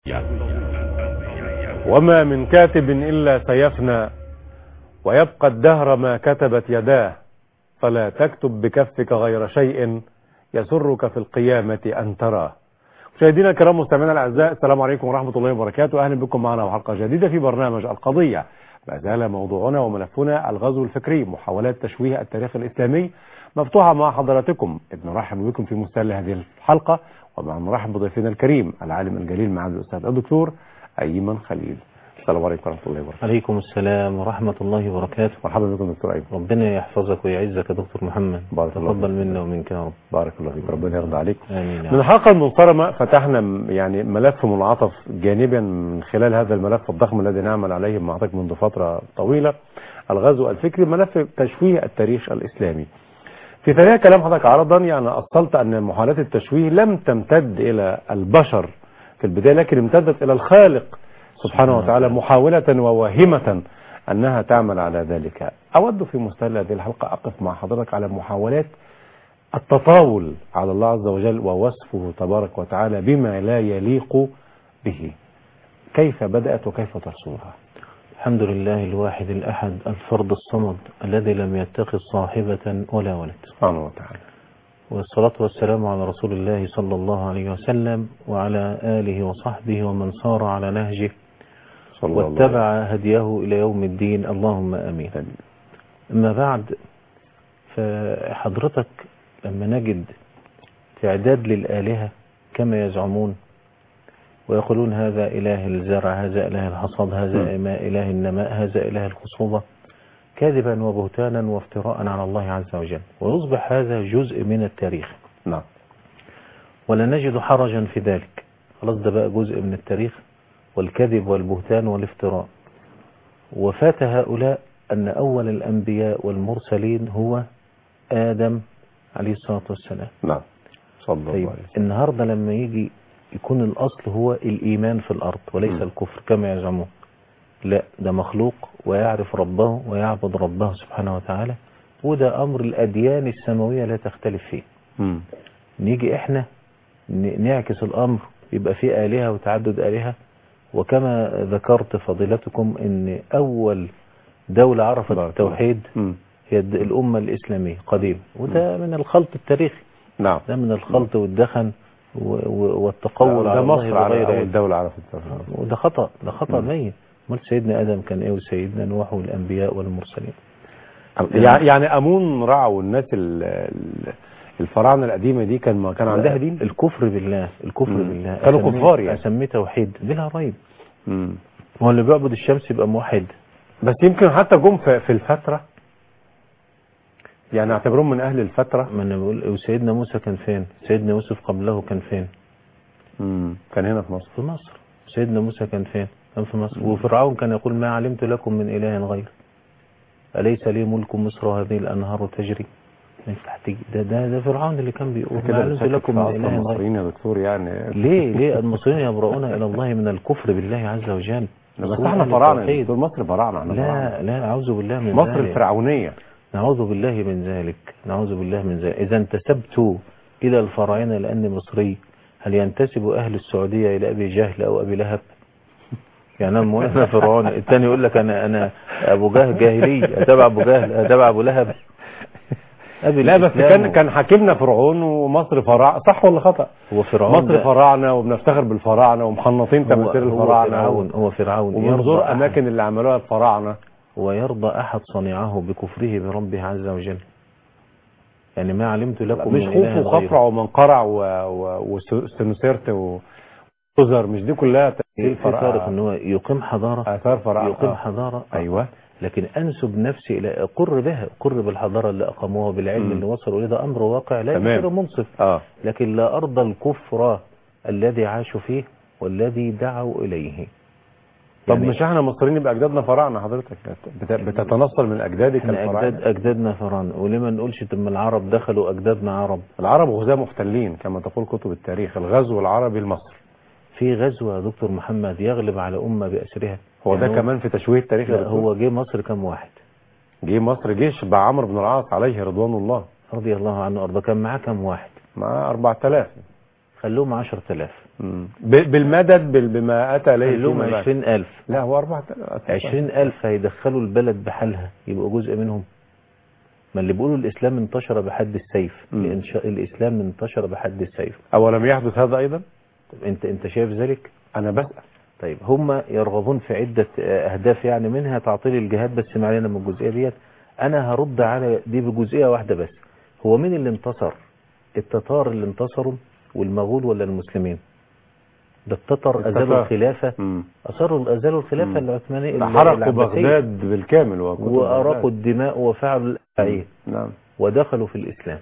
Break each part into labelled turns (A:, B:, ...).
A: وما من كاتب إلا سيفنى ويبقى الدهر ما كتبت يداه فلا تكتب بكفك غير شيء يسرك في القيامة أن تراه مشاهدينا الكرام مستمعينا الاعزاء السلام عليكم ورحمه الله وبركاته اهلا بكم معنا وحلقه جديده في برنامج القضيه ما زال موضوعنا وملفنا الغزو الفكري محاولات تشويه التاريخ الاسلامي مفتوحه مع حضراتكم نرحب بكم في مستهل هذه الحلقه ومع نرحب بضيفنا الكريم العالم الجليل معالي الاستاذ الدكتور ايمن خليل السلام عليكم ورحمه الله وبركاته
B: عليكم السلام ورحمة الله وبركاته
A: مرحبا بكم دكتور ايمن
B: ربنا يحفظك ويعزك يا دكتور محمد
A: بارك الله
B: تفضل
A: فيك.
B: منا ومنك يا رب
A: بارك الله فيك ربنا يرضى عليك
B: آمين يا
A: من
B: رب.
A: الحلقة المنصرمة فتحنا م- يعني ملف منعطف جانبا من خلال هذا الملف الضخم الذي نعمل عليه مع حضرتك منذ فترة طويلة الغزو الفكري ملف تشويه التاريخ الإسلامي في ثنايا كلام حضرتك عرضا يعني أصلت أن محاولات التشويه لم تمتد إلى البشر في البداية لكن امتدت إلى الخالق سبحانه وتعالى محاولة وواهمة أنها تعمل على ذلك أود في مستهل هذه الحلقة أقف مع حضرتك على محاولات التطاول على الله عز وجل ووصفه تبارك وتعالى بما لا يليق به كيف بدأت وكيف تصورها
B: الحمد لله الواحد الأحد الفرد الصمد الذي لم يتخذ صاحبة ولا ولد
A: سبحانه وتعالى
B: والصلاة والسلام على رسول الله صلى الله عليه وسلم وعلى آله وصحبه ومن صار على نهجه
A: صلى الله عليه
B: واتبع هديه إلى يوم الدين اللهم آمين
A: وسلم.
B: أما بعد فحضرتك لما نجد تعداد للآلهة كما يزعمون ويقولون هذا إله الزرع هذا إله الحصاد هذا
A: م.
B: إله النماء هذا إله الخصوبة كذبا وبهتانا وافتراء على الله عز وجل ويصبح هذا جزء من التاريخ
A: نعم
B: ولا نجد حرجا في ذلك خلاص ده بقى جزء من التاريخ والكذب والبهتان والافتراء وفات هؤلاء أن أول الأنبياء والمرسلين هو آدم عليه الصلاة والسلام
A: نعم صلى الله
B: طيب
A: عليه وسلم
B: النهاردة لما يجي يكون الأصل هو الإيمان في الأرض وليس
A: م.
B: الكفر كما يزعمون لا ده مخلوق ويعرف ربه ويعبد ربه سبحانه وتعالى وده أمر الأديان السماوية لا تختلف فيه
A: مم.
B: نيجي احنا ن- نعكس الامر يبقى في آلهة وتعدد آلهة وكما ذكرت فضيلتكم ان اول دولة عرفت
A: بارك الله.
B: التوحيد
A: مم.
B: هي الد- الامة الاسلامية قديم وده من الخلط التاريخي
A: نعم
B: ده من الخلط والدخن و- و- والتقول
A: ده
B: على الله
A: مصر على
B: بغير
A: أول
B: علم
A: دولة عرفت التوحيد
B: وده خطأ ده خطأ
A: مم.
B: ميت امال سيدنا ادم كان ايه وسيدنا نوح والانبياء والمرسلين
A: يع- يعني أمون رع والناس ال- ال- الفراعنة القديمة دي كان ما كان عندها دين
B: الكفر بالله الكفر
A: مم.
B: بالله
A: كانوا
B: أسميه-
A: كفار يعني.
B: اسميه توحيد بلا ريب
A: مم.
B: هو اللي بيعبد الشمس يبقى موحد
A: بس يمكن حتى جم في في الفترة يعني اعتبرهم من أهل الفترة
B: ما انا بقول وسيدنا موسى كان فين سيدنا يوسف قبله كان فين
A: مم. كان هنا في مصر
B: في مصر سيدنا موسى كان فين كان في مصر وفرعون كان يقول ما علمت لكم من اله غير اليس لي ملك مصر وهذه الانهار تجري من تحتي ده ده ده فرعون اللي كان بيقول ما
A: كده
B: علمت
A: بتشكك
B: لكم
A: في
B: من
A: عصر
B: اله غير
A: المصريين يا دكتور يعني
B: ليه ليه المصريين يبرؤون الى الله من الكفر بالله عز وجل
A: بس
B: المصريين
A: احنا
B: أهل
A: فراعنه
B: التوحيد.
A: دكتور مصر فراعنه احنا فراعنة.
B: لا لا اعوذ بالله من
A: مصر
B: ذلك
A: الفرعونيه
B: نعوذ بالله من ذلك نعوذ بالله من ذلك إذا انتسبت إلى الفراعنة لأني مصري هل ينتسب أهل السعودية إلى أبي جهل أو أبي لهب يعني أنا أنا فرعون الثاني يقول لك أنا أنا أبو جهل جاهلي أتبع أبو جهل أتبع أبو لهب أبي
A: لا بس
B: الإسلام
A: كان كان حاكمنا فرعون ومصر فراعنه صح ولا خطا
B: هو فرعون
A: مصر
B: ده-
A: فراعنه وبنفتخر بالفراعنه ومحنطين
B: هو,
A: تماثيل
B: هو
A: الفراعنه
B: فرعون هو فرعون
A: ومنظور
B: يرضى أحد
A: اماكن اللي عملوها الفراعنه
B: ويرضى أحد صنيعه بكفره بربه عز وجل يعني ما علمت لكم
A: مش
B: من
A: خوف
B: إله
A: وخفرع
B: غيره
A: ومنقرع وسنوسيرت وخزر مش دي كلها تماثيل
B: في فارق
A: فرع
B: ان هو يقيم حضارة
A: اثار فراعنه
B: يقيم
A: آه.
B: حضارة
A: ايوه
B: لكن انسب نفسي الى اقر بها اقر بالحضاره اللي اقاموها بالعلم
A: مم.
B: اللي وصلوا اليه ده امر واقع لا
A: تمام.
B: يصير منصف
A: اه
B: لكن لا ارضى الكفر الذي عاشوا فيه والذي دعوا اليه
A: طب
B: يعني
A: مش احنا مصريين يبقى اجدادنا فراعنه حضرتك بت- بتتنصل من اجدادك
B: احنا اجداد
A: الفراعنه
B: اجدادنا فراعنه وليه ما نقولش طب ما العرب دخلوا اجدادنا عرب
A: العرب غزاة محتلين كما تقول كتب التاريخ الغزو العربي لمصر
B: في غزوه يا دكتور محمد يغلب على امه باسرها
A: هو ده
B: يعني
A: كمان في تشويه التاريخ يا
B: لا
A: دكتور؟
B: هو جه مصر كم واحد
A: جه مصر جيش بعمرو بن العاص عليه رضوان الله
B: رضي الله عنه وارضاه كان معاه كم واحد
A: مع 4000
B: خلوهم 10000
A: مم. ب- بالمدد بال- بما اتى اليه
B: قال لهم
A: فيما بعد.
B: 20000
A: لا هو 4000
B: 20000 هيدخلوا البلد بحالها يبقوا جزء منهم ما اللي بيقولوا الإسلام انتشر بحد السيف
A: مم.
B: الإنشاء الإسلام انتشر بحد السيف
A: اولم يحدث هذا ايضا
B: طب انت انت شايف ذلك
A: انا بسال
B: طيب هم يرغبون في عدة آه، أهداف يعني منها تعطيل الجهاد بس ما علينا من الجزئية ديت أنا هرد على دي بجزئية واحدة بس هو مين اللي انتصر التتار اللي انتصروا والمغول ولا المسلمين ده التتر أزالوا
A: التتار.
B: الخلافة
A: مم.
B: أصروا أزالوا الخلافة العثمانية
A: حرقوا
B: العباسية.
A: بغداد بالكامل وكتب
B: وأراقوا
A: بغداد.
B: الدماء وفعلوا الأفعية
A: نعم
B: ودخلوا في الإسلام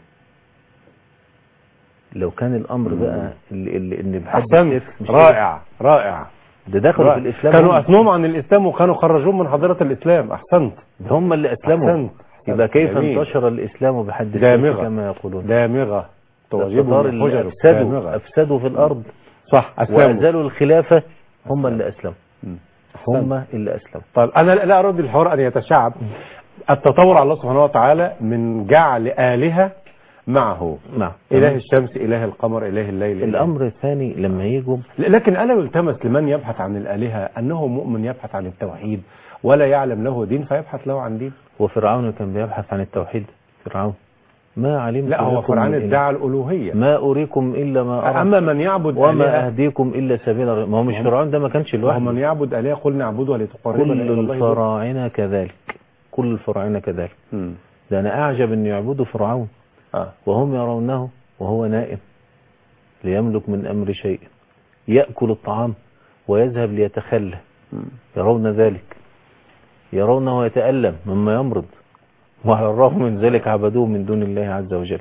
B: لو كان الأمر بقى اللي, اللي إن بحد
A: احسنت
B: السيف مش
A: رائع رائع
B: كده. ده دخلوا في
A: رائع.
B: الإسلام
A: كانوا
B: هم.
A: اثنوهم عن الاسلام وكانوا خرجوهم من حضاره الاسلام احسنت
B: ده هم اللي أسلموا
A: احسنت
B: يبقى كيف
A: جميل.
B: انتشر الإسلام بحد السيف
A: دامغة.
B: كما يقولون
A: دامغة
B: التتار
A: تعجبهم
B: اللي
A: الحجر
B: أفسدوا
A: دامغة
B: أفسدوا في الأرض
A: صح اسلموا
B: وأزالوا الخلافة هم اللي أسلموا
A: مم.
B: هم اللي أسلموا
A: طيب انا لا اريد الحوار ان يتشعب التطور على الله سبحانه وتعالى من جعل الهه معه
B: نعم
A: اله الشمس اله القمر اله الليل إله-
B: الأمر الثاني لما يجوا
A: لكن الا يلتمس لمن يبحث عن الالهه انه مؤمن يبحث عن التوحيد ولا يعلم له دين فيبحث له عن دين
B: وفرعون كان بيبحث عن التوحيد فرعون ما علمت
A: لا هو
B: لكم
A: فرعون
B: من إله.
A: ادعى الالوهيه
B: ما أريكم إلا ما أرى
A: اما من يعبد
B: وما
A: آلهة
B: أهديكم إلا سبيل الر- ما هو مش
A: وهم-
B: فرعون ده ما كانش
A: وهو من
B: لوحده
A: يعبد الهه قل نعبدها لتقربنا
B: كل
A: الى الله زلفى.
B: الفراعنة كذلك كل الفراعنة كذلك
A: مم.
B: ده أنا أعجب أن يعبدوا فرعون
A: آه.
B: وهم يرونه وهو نائم ليملك من أمر شيء يأكل الطعام ويذهب ليتخلى
A: مم.
B: يرون ذلك يرونه يتألم مما يمرض وعلى الرغم من ذلك عبدوه من دون الله عز وجل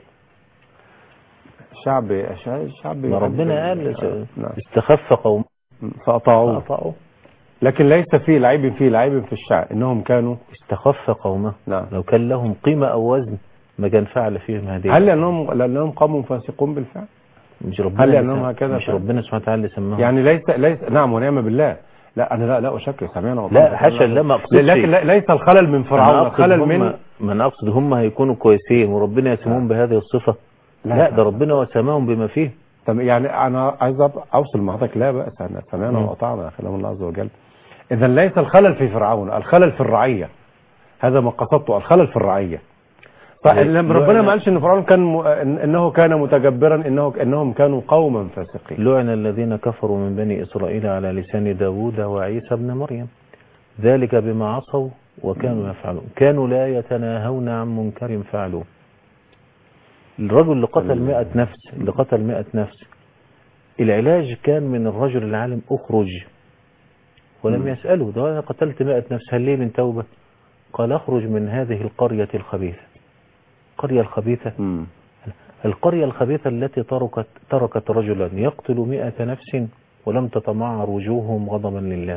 A: شعب شعب
B: ما ربنا قال
A: آه. نعم.
B: استخف قوم
A: فأطاعوه
B: فأطاعوا
A: لكن ليس فيه لعيب فيه لعيب في الشعب انهم كانوا
B: استخف قومه
A: نعم
B: لو كان لهم قيمة أو وزن ما كان فعل فيهم هذه
A: هل لانهم لانهم قاموا فاسقون بالفعل
B: مش ربنا
A: هل
B: اللي
A: لأنهم
B: سم-
A: هكذا
B: مش
A: فعلا؟
B: ربنا سبحانه وتعالى اللي سماهم
A: يعني ليس ليس نعم ونعم بالله لا انا لا لا اشكر سمعنا
B: لا حاشا لا ما اقصدش
A: لكن لا- ليس الخلل من
B: أنا
A: فرعون
B: أقصد
A: الخلل
B: هم
A: من
B: ما انا اقصد هم هيكونوا كويسين وربنا يسمون بهذه الصفة
A: لا،
B: لا,
A: لا.
B: ده ربنا وسماهم بما فيه
A: طب يعني انا عايز أب- اوصل مع حضرتك لا باس انا سمعنا
B: مم.
A: واطعنا كلام الله عز وجل اذا ليس الخلل في فرعون الخلل في الرعيه هذا ما قصدته الخلل في الرعيه طيب
B: لا-
A: لما
B: لا-
A: ربنا
B: لا.
A: ما قالش ان فرعون كان م... إن- انه كان متجبرا انه انهم كانوا قوما فاسقين
B: لعن الذين كفروا من بني إسرائيل على لسان داود وعيسى ابن مريم ذلك بما عصوا وكانوا يفعلون كانوا لا يتناهون عن منكر فعلوه الرجل اللي قتل مئة نفس اللي قتل مئة نفس العلاج كان من الرجل العالم اخرج ولم
A: مم.
B: يسأله ده أنا قتلت مئة نفس هل لي من توبة قال اخرج من هذه القرية الخبيثة القرية الخبيثة
A: مم.
B: القرية الخبيثة التي تركت, تركت رجلا يقتل مئة نفس ولم تتمعر وجوههم غضبا لله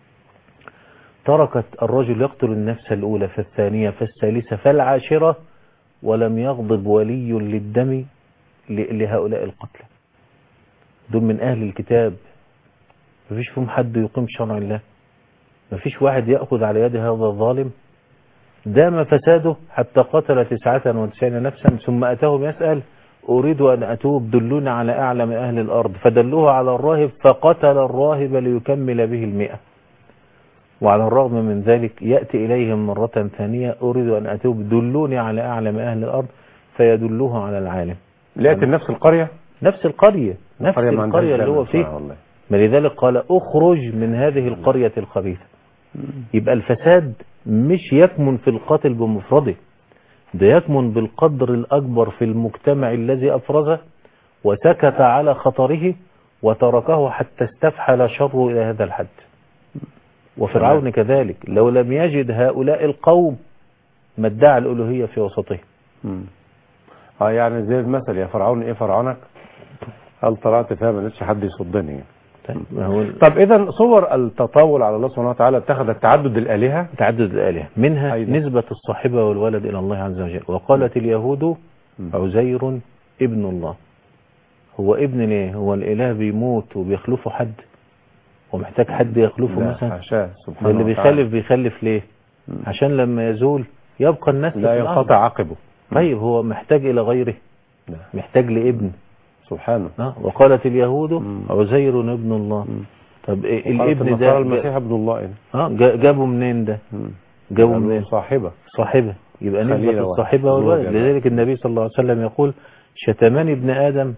B: تركت الرجل يقتل النفس الأولى فالثانية فالثالثة فالعاشرة ولم يغضب ولي للدم ل- لهؤلاء القتلى دول من أهل الكتاب مفيش فيهم حد يقيم شرع الله مفيش واحد يأخذ على يد هذا الظالم دام فساده حتى قتل تسعة وتسعين نفسا ثم أتاهم يسأل أريد أن أتوب دلوني على أعلم أهل الأرض فدلوه على الراهب فقتل الراهب ليكمل به المئة وعلى الرغم من ذلك يأتي إليهم مرة ثانية أريد أن أتوب دلوني على أعلم أهل الأرض فيدلوه على العالم
A: لقيت نفس القريه
B: نفس القرية نفس
A: قرية ما عندهاش
B: القرية اللي هو
A: دم.
B: فيه
A: آه والله.
B: فلذلك قال اخرج من هذه القرية الخبيثة يبقى الفساد مش يكمن في القتل بمفرده ده يكمن بالقدر الأكبر في المجتمع الذي أفرزه وسكت على خطره وتركه حتى استفحل شره إلى هذا الحد وفرعون كذلك لو لم يجد هؤلاء القوم ما ادعى الألوهية في وسطهم
A: مم. اه يعني زي المثل يا فرعون ايه فرعونك هل طلعت فيها ما لقيتش حد يصدني
B: طيب ما هو
A: طب اذا صور التطاول على الله سبحانه وتعالى اتخذت تعدد الالهه
B: تعدد الآلهة منها
A: أيضا.
B: نسبة الصاحبة والولد إلى الله عز وجل وقالت اليهود
A: مم.
B: عزير ابن الله هو ابن ليه هو الإله بيموت وبيخلفه حد ومحتاج حد يخلفه
A: لا
B: مثلا
A: حاشاه
B: ده
A: سبحانه
B: اللي
A: وتعالى.
B: بيخلف بيخلف ليه
A: مم.
B: عشان لما يزول يبقى الناس
A: لا ينقطع عقبه
B: طيب هو محتاج إلى غيره
A: لا.
B: محتاج لابن
A: سبحانه
B: آه، وقالت اليهود
A: مم.
B: عزير ابن الله
A: مم.
B: طب إيه
A: وقالت
B: الابن
A: النصارى
B: ده
A: المسيح ابن الله يعني.
B: اه جا- جابوا منين ده
A: مم.
B: جابوا
A: قالوا
B: منين
A: صاحبة
B: صاحبة يبقى
A: خليل
B: نسبة
A: واحد.
B: الصاحبة والولد
A: زوجة.
B: لذلك النبي صلى الله عليه وسلم يقول شتمني ابن آدم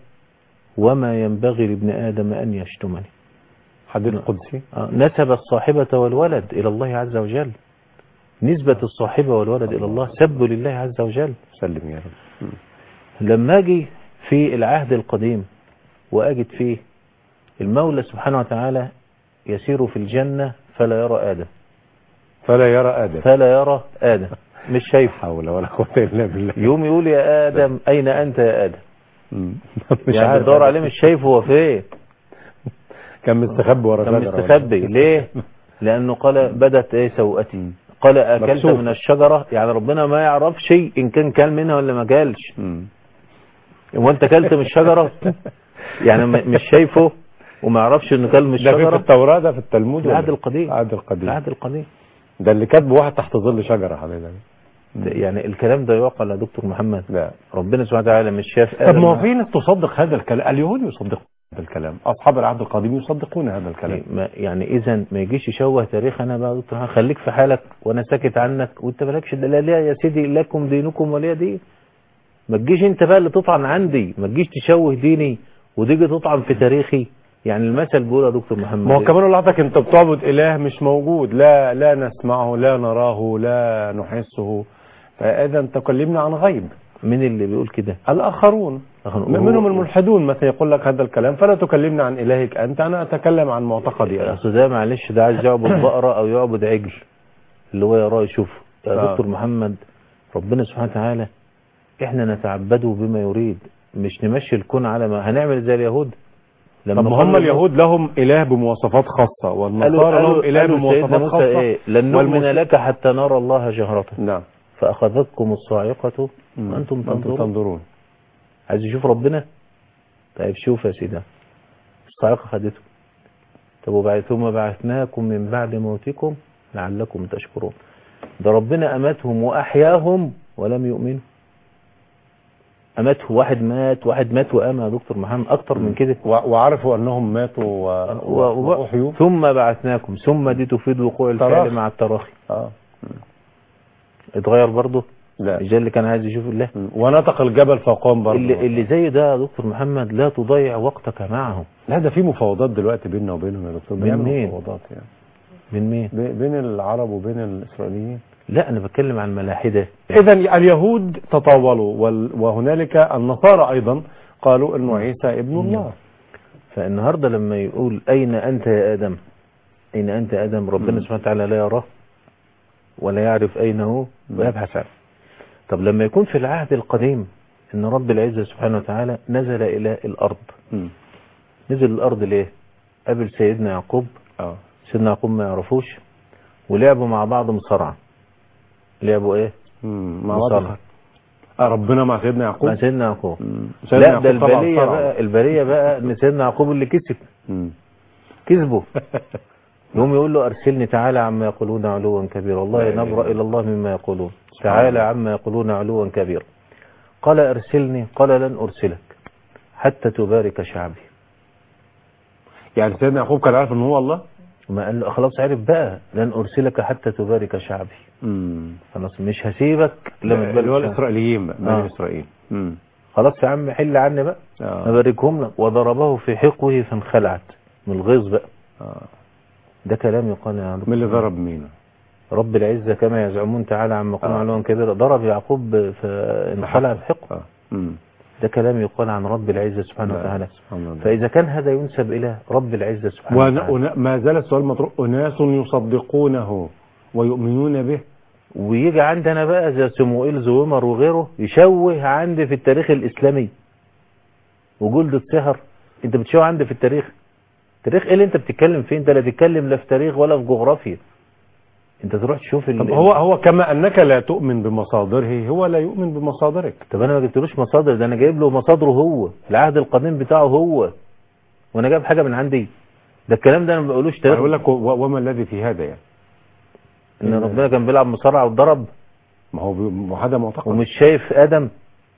B: وما ينبغي لابن آدم أن يشتمني
A: حديث قدسي
B: آه، نسب الصاحبة والولد إلى الله عز وجل نسبة الصاحبة والولد إلى الله سب لله عز وجل
A: سلم يا رب مم.
B: لما أجي في العهد القديم وأجد فيه المولى سبحانه وتعالى يسير في الجنة فلا يرى آدم
A: فلا يرى آدم
B: فلا يرى آدم مش شايف
A: حول ولا قوة إلا بالله
B: يوم يقول يا آدم أين أنت يا آدم
A: مم.
B: يعني بتدور عليه مش شايف هو فين
A: كان مستخبي ورا
B: كان
A: شجرة
B: مستخبي ليه لأنه قال بدت إيه سوءتي قال أكلت
A: مكسوف.
B: من الشجرة يعني ربنا ما يعرفش إن كان كل منها ولا ما كلش
A: مم.
B: هو أنت كلت من الشجرة يعني م- مش شايفه وما يعرفش إنه كل من
A: ده في
B: الشجرة
A: التوراة ده في التلمود
B: العهد
A: ولا؟
B: القديم
A: العهد القديم
B: العهد القديم
A: ده اللي كاتبه واحد تحت ظل شجرة حبيبي
B: ده يعني الكلام ده يعقل يا دكتور محمد
A: لا
B: ربنا سبحانه وتعالى مش شاف
A: طب ما هو
B: آدم
A: في ناس تصدق هذا الكلام اليهود يصدقون هذا الكلام اصحاب العهد القديم يصدقون هذا الكلام
B: ما- يعني اذا ما يجيش يشوه تاريخ انا بقى يا دكتور محمد، خليك في حالك وانا ساكت عنك وانت مالكش لا لا يا سيدي لكم دينكم ولي دين ما تجيش انت بقى اللي تطعن عندي ما تجيش تشوه ديني وتيجي تطعن في تاريخي يعني المثل بيقول يا دكتور محمد
A: ما هو كمان لحظتك انت بتعبد اله مش موجود لا لا نسمعه لا نراه لا نحسه فاذا تكلمنا عن غيب
B: مين اللي بيقول كده
A: الاخرون
B: هو-
A: منهم الملحدون مثلا يقول لك هذا الكلام فلا تكلمنا عن الهك انت انا اتكلم عن معتقدي انا
B: اصل ده معلش ده عايز يعبد بقره او يعبد عجل اللي هو يراه يشوفه يا
A: آه.
B: دكتور محمد ربنا سبحانه وتعالى احنا نتعبده بما يريد مش نمشي الكون على ما هنعمل زي اليهود لما
A: طب ما هم
B: قالوا-
A: اليهود لهم اله بمواصفات خاصه
B: قالوا
A: والنصارى لهم
B: قالوا,
A: اله
B: قالوا
A: بمواصفات
B: سيدنا موسى
A: خاصه
B: ايه لن نؤمن
A: والمس-
B: لك حتى نرى الله جهرة
A: نعم
B: فأخذتكم الصاعقة
A: مم.
B: وأنتم
A: وأنتم
B: تنظرون
A: تنظرون
B: عايز يشوف ربنا طيب شوف يا سيدي الصاعقة خدته طب وبعد ثم بعثناكم من بعد موتكم لعلكم تشكرون ده ربنا أماتهم وأحياهم ولم يؤمنوا أماته واحد مات واحد مات وقام يا دكتور محمد أكتر من كده
A: و- وعرفوا انهم ماتوا و...
B: و- و-
A: واحيوا
B: ثم بعثناكم ثم دي تفيد وقوع الفعل
A: تراخي.
B: مع التراخي
A: اه
B: اتغير برضه
A: لا
B: الرجال اللي كان عايز يشوف الله
A: مم. ونطق الجبل فوقهم برضه
B: اللي, اللي زي ده يا دكتور محمد لا تضيع وقتك معهم
A: لا ده في مفاوضات دلوقتي بيننا وبينهم يا دكتور
B: بين
A: بيعملوا
B: مين؟
A: مفاوضات يعني
B: من مين
A: بي- بين العرب وبين الاسرائيليين
B: لا انا بتكلم عن ملاحدة
A: اذا اليهود تطاولوا وال- وهنالك النصارى ايضا قالوا انه عيسى ابن الله
B: فالنهاردة لما يقول اين انت يا ادم اين انت يا ادم ربنا
A: مم.
B: سبحانه وتعالى لا يراه ولا يعرف اين هو ويبحث عنه طب لما يكون في العهد القديم ان رب العزة سبحانه وتعالى نزل الى الارض
A: مم.
B: نزل الارض ليه قابل سيدنا يعقوب
A: اه
B: سيدنا يعقوب ما يعرفوش ولعبوا مع بعض مصارعة لعبوا ايه
A: مم. مع
B: مصالحة.
A: بعض آه ربنا مع سيدنا يعقوب
B: مع سيدنا يعقوب
A: مم. سيدنا
B: لا ده
A: يعقوب طبعاً
B: البلية
A: صرع.
B: بقى البلية بقى ان سيدنا يعقوب اللي كسب
A: مم.
B: كذبه يوم يقول له ارسلني تعالى عما يقولون علوا كبيرا والله
A: لا إله
B: نبرأ
A: إلا
B: الى الله مما يقولون
A: سبحان
B: تعالى
A: الله.
B: عما يقولون علوا كبيرا قال ارسلني قال لن ارسلك حتى تبارك شعبي
A: يعني سيدنا يعقوب كان عارف ان هو الله
B: ما قال له خلاص عرف بقى لن ارسلك حتى تبارك شعبي
A: مم.
B: خلاص مش هسيبك لما
A: اللي هو
B: تبارك شعبي.
A: الاسرائيليين بقى
B: آه.
A: بني اسرائيل مم.
B: خلاص يا عم حل عني بقى
A: آه.
B: أباركهم لك وضربه في حقوه فانخلعت من الغيظ بقى
A: آه.
B: ده كلام يقال يا دكتور.
A: مين اللي ضرب مين
B: رب العزة كما يزعمون تعالى عما يقولون
A: آه.
B: علوا كبيرا ضرب يعقوب فانخلع في حقه
A: آه. مم.
B: ده كلام يقال عن رب العزة سبحانه وتعالى
A: سبحان الله
B: فإذا كان هذا ينسب إلى رب العزة سبحانه
A: ون...
B: وتعالى
A: ون... ما زال السؤال مطروح أناس يصدقونه ويؤمنون به
B: ويجي عندنا بقى زي سموئيل زويمر وغيره يشوه عندي في التاريخ الإسلامي وجلدة سهر انت بتشوه عندي في التاريخ تاريخ ايه اللي انت بتتكلم فيه انت لا تتكلم لا في تاريخ ولا في جغرافيا انت تروح تشوف ال...
A: طب هو هو كما أنك لا تؤمن بمصادره هو لا يؤمن بمصادرك
B: طب انا ما جبتلوش مصادر ده انا جايب له مصادره هو العهد القديم بتاعه هو وانا جايب حاجه من عندي ده الكلام ده انا ما بقولوش
A: أنا
B: تاريخ
A: أقول لك و... وما الذي في هذا يعني
B: ان ربنا كان بيلعب مصارعه واتضرب
A: ما هو ب... هذا معتقد
B: ومش شايف ادم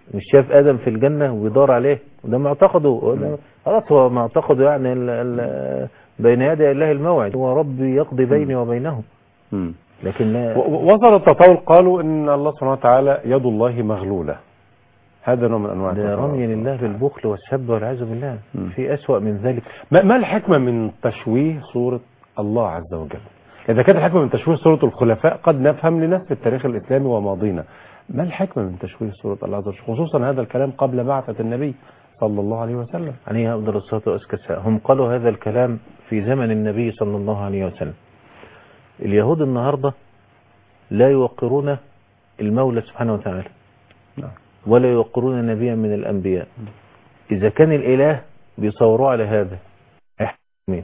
B: مش شاف ادم في الجنه وبيدور عليه وده معتقده وده- خلاص هو معتقده يعني ال ال بين يدي الله الموعد هو ربي يقضي بيني وبينهم
A: مم.
B: لكن لا
A: و- و- وصل التطاول قالوا ان الله سبحانه وتعالى يد الله مغلولة هذا نوع من انواع
B: ده
A: التطاول.
B: رمي لله بالبخل والسب والعياذ بالله
A: مم.
B: في اسوأ من ذلك
A: ما ما الحكمة من تشويه صورة الله عز وجل إذا كانت الحكمة من تشويه صورة الخلفاء قد نفهم لنفس التاريخ الإسلامي وماضينا ما الحكمة من تشويه صورة الله عز وجل خصوصا هذا الكلام قبل بعثة النبي صلى الله عليه وسلم
B: عليه أفضل الصلاة وأزكى السلام هم قالوا هذا الكلام في زمن النبي صلى الله عليه وسلم اليهود النهاردة لا يوقرون المولى سبحانه وتعالى
A: نعم.
B: ولا يوقرون نبيا من الأنبياء إذا كان الإله بيصوروه على هذا مين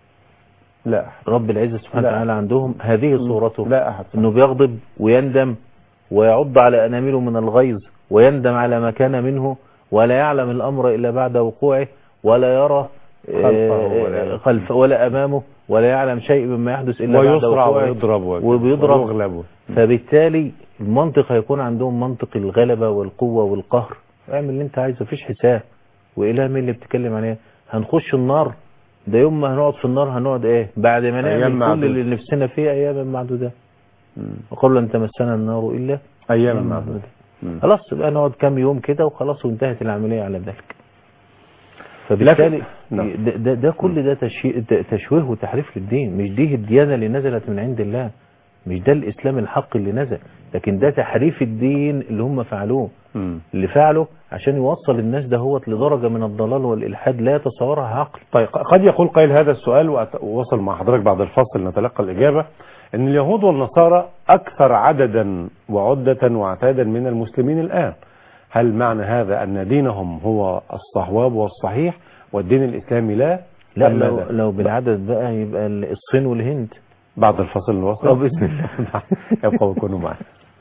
A: لا
B: رب العزة سبحانه
A: لا.
B: وتعالى عندهم هذه صورته
A: لا أحد
B: انه بيغضب ويندم ويعض على انامله من الغيظ ويندم على ما كان منه ولا يعلم الامر الا بعد وقوعه ولا يرى
A: خلفه
B: آه،
A: ولا يعلم.
B: خلف ولا امامه ولا يعلم شيء مما يحدث الا بعد
A: ويصرع
B: وقوعه
A: ويضرب
B: وبيضرب.
A: ويغلب
B: فبالتالي المنطق هيكون عندهم منطق الغلبة والقوة والقهر اعمل اللي انت عايزه مفيش حساب واله مين اللي بتتكلم عليه هنخش النار ده يوم ما هنقعد في النار هنقعد ايه بعد ما
A: أيام
B: نعمل كل
A: معدودة.
B: اللي نفسنا فيه ايام معدودة
A: مم.
B: وقبل ان تمسنا النار الا
A: أيام معدودة مم.
B: خلاص يبقى نقعد كام يوم كده وخلاص وانتهت العملية على ذلك فبالتالي
A: لكن- نعم.
B: ده, ده, ده كل ده تشي- ده تشويه وتحريف للدين مش دي الديانة اللي نزلت من عند الله مش ده الإسلام الحق اللي نزل لكن ده تحريف الدين اللي هم فعلوه
A: مم.
B: اللي فعله عشان يوصل الناس دهوت لدرجة من الضلال والإلحاد لا يتصورها عقل
A: طيب قد يقول قائل هذا السؤال وأت- ووصل مع حضرتك بعد الفصل نتلقى الإجابة أن اليهود والنصارى أكثر عددا وعدة وعتادا من المسلمين الآن هل معنى هذا أن دينهم هو الصواب والصحيح والدين الإسلامي لا
B: لا
A: أم
B: لو,
A: ماذا؟
B: لو بالعدد بقى يبقى الصين والهند
A: بعد الفصل نوصل
B: آه، بإذن الله.
A: يبقى وكونوا معنا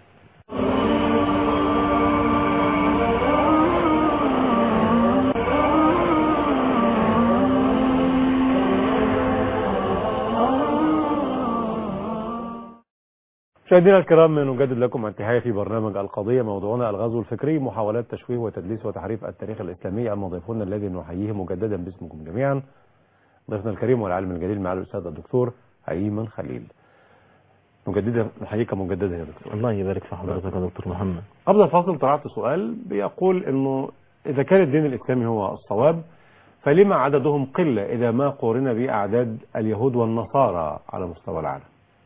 A: مشاهدينا الكرام نجدد لكم التحية في برنامج القضية موضوعنا الغزو الفكري محاولات تشويه وتدليس وتحريف التاريخ الإسلامي أما ضيفنا الذي نحييه مجددا باسمكم جميعا ضيفنا الكريم والعالم الجليل مع الأستاذ الدكتور أيمن خليل مجددا نحييك مجددا يا دكتور
B: الله يبارك في حضرتك يا دكتور محمد
A: قبل الفاصل طرحت سؤال بيقول انه اذا كان الدين الاسلامي هو الصواب فلما عددهم قلة اذا ما قورن باعداد اليهود والنصارى على مستوى العالم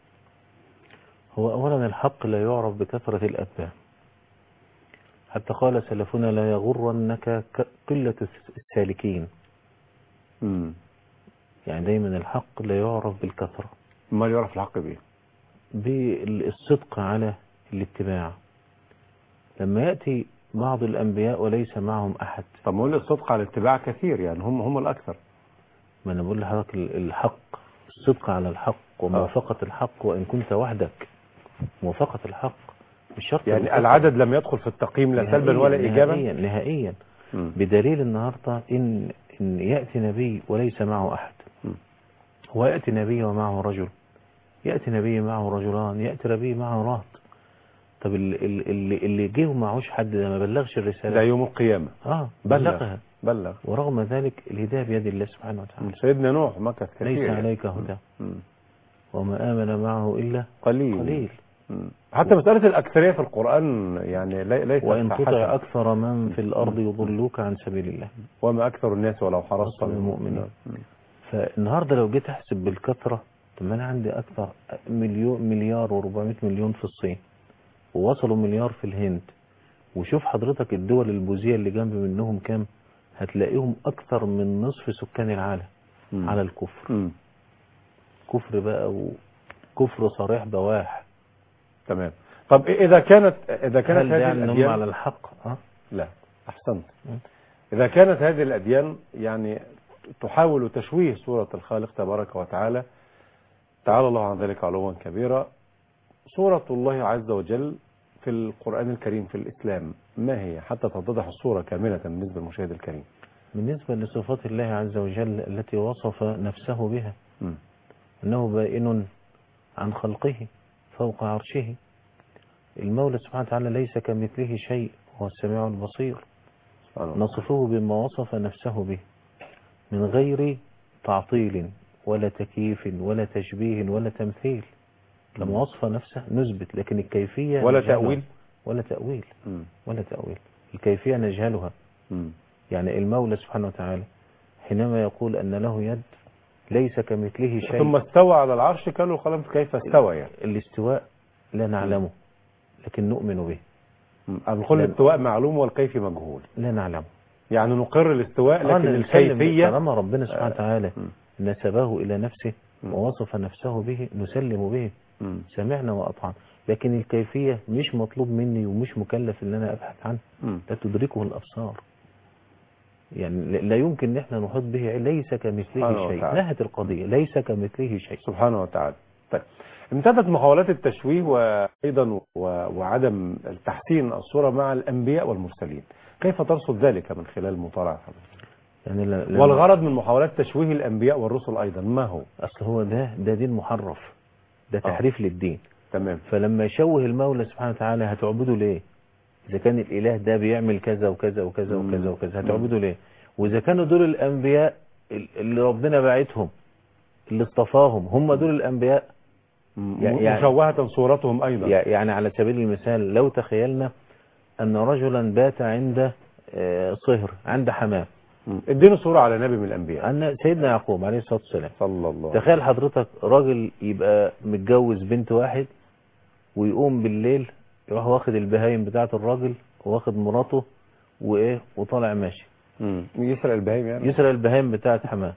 B: هو أولا الحق لا يعرف بكثرة الأتباع حتى قال سلفنا لا يغرنك ك- قلة السالكين
A: امم
B: يعني دايما الحق لا يعرف بالكثرة
A: ما يعرف الحق به
B: بالصدق على الاتباع لما يأتي بعض الأنبياء وليس معهم أحد
A: طب ما هو الصدق على الاتباع كثير يعني هم هم الاكثر
B: ما أنا بقول لحضرتك ال- الحق الصدق على الحق وموافقة الحق وإن كنت وحدك موافقة الحق مش شرط
A: يعني
B: بالكثرة.
A: العدد لم يدخل في التقييم لا سلبا ولا
B: نهائياً-
A: ايجابا
B: نهائيا نهائيا
A: مم.
B: بدليل النهاردة إن, إن يأتي نبي وليس معه أحد
A: م.
B: ويأتي نبي ومعه رجل يأتي نبي معه رجلان يأتي نبي معه رهط طب ال- ال- اللي, اللي جه ومعهوش حد ده ما بلغش
A: ده
B: الرسالة
A: يوم القيامة
B: اه
A: بلغ
B: بلغها
A: بلغ
B: ورغم ذلك الهداية بيد الله سبحانه وتعالى
A: سيدنا نوح مكث كثير
B: ليس
A: يعني.
B: عليك هدى
A: مم.
B: وما آمن معه إلا
A: قليل
B: قليل
A: مم. حتى مسألة الأكثرية في القرآن يعني لي- ليست
B: وإن
A: صحة.
B: تطع أكثر من في الأرض يضلوك عن سبيل الله
A: وما أكثر الناس ولو حرصت
B: حرصت بالمؤمنين.
A: مم.
B: فالنهاردة لو جيت أحسب بالكثرة طب ما أنا عندي أكثر مليون مليار و400 مليون في الصين ووصلوا مليار في الهند وشوف حضرتك الدول البوذية اللي جنب منهم كام هتلاقيهم أكثر من نصف سكان العالم
A: مم.
B: على الكفر
A: مم.
B: كفر بقى وكفر صريح بواح
A: تمام طب إذا كانت إذا كانت
B: هل ده
A: هذه
B: يعني إن هم
A: الأديان
B: على الحق أه؟
A: لا أحسنت
B: مم.
A: إذا كانت هذه الأديان يعني تحاول تشويه صورة الخالق تبارك وتعالى تعالى الله عن ذلك علوا كبيرا صورة الله عز وجل في القرآن الكريم في الإسلام ما هي حتى تتضح الصورة كاملة بالنسبة للمشاهد الكريم
B: بالنسبة لصفات الله عز وجل التي وصف نفسه بها
A: مم.
B: أنه بائن عن خلقه فوق عرشه المولى سبحانه وتعالى ليس كمثله شيء هو السميع البصير
A: سبحان الله.
B: نصفه بما وصف نفسه به من غير تعطيل ولا تكييف ولا تشبيه ولا تمثيل لما وصف نفسه نثبت لكن الكيفية
A: ولا
B: نجهلها.
A: تأويل
B: ولا تأويل
A: مم.
B: ولا تأويل الكيفية نجهلها
A: مم.
B: يعني المولى سبحانه وتعالى حينما يقول أن له يد ليس كمثله شيء
A: ثم استوى على العرش قالوا خلاص كيف استوى يعني
B: الاستواء لا نعلمه لكن نؤمن به
A: مم. الكل
B: لا.
A: الاستواء معلوم والكيف مجهول
B: لا نعلمه
A: يعني نقر الاستواء
B: آه،
A: لكن
B: نسلم
A: الكيفية
B: طالما ربنا سبحانه وتعالى
A: مم.
B: نسبه إلى نفسه
A: مم.
B: ووصف نفسه به نسلم به
A: مم.
B: سمعنا وأطعنا لكن الكيفية مش مطلوب مني ومش مكلف ان انا ابحث عنه
A: مم.
B: لا تدركه الابصار يعني لا- لا يمكن ان احنا نحط به ليس
A: سبحانه
B: كمثله شيء
A: وتعالى.
B: نهت القضية ليس كمثله شيء
A: سبحانه وتعالى طيب امتدت محاولات التشويه وايضا و- وعدم التحسين الصورة مع الانبياء والمرسلين كيف ترصد ذلك من خلال مطالعة حضرتك؟
B: يعني لا- لا-
A: والغرض من محاولات تشويه الانبياء والرسل ايضا ما هو
B: اصل هو ده ده دين محرف ده تحريف للدين
A: تمام
B: فلما يشوه المولى سبحانه وتعالى هتعبده ليه اذا كان الاله ده بيعمل كذا وكذا وكذا
A: مم.
B: وكذا وكذا هتعبده ليه واذا كانوا دول الانبياء ال- اللي ربنا باعتهم اللي اصطفاهم هم دول الانبياء
A: م-
B: يعني-
A: مشوهة صورتهم ايضا
B: يع- يعني على سبيل المثال لو تخيلنا ان رجلا بات عند آه، صهر عند حماه
A: م. ادينا صورة على نبي من الانبياء
B: ان سيدنا يعقوب عليه الصلاه والسلام
A: صلى الله عليه
B: تخيل حضرتك راجل يبقى متجوز بنت واحد ويقوم بالليل يروح واخد البهايم بتاعه الراجل واخد مراته وايه وطالع ماشي
A: م. يسرق البهايم يعني
B: يسرق البهايم بتاعه حماه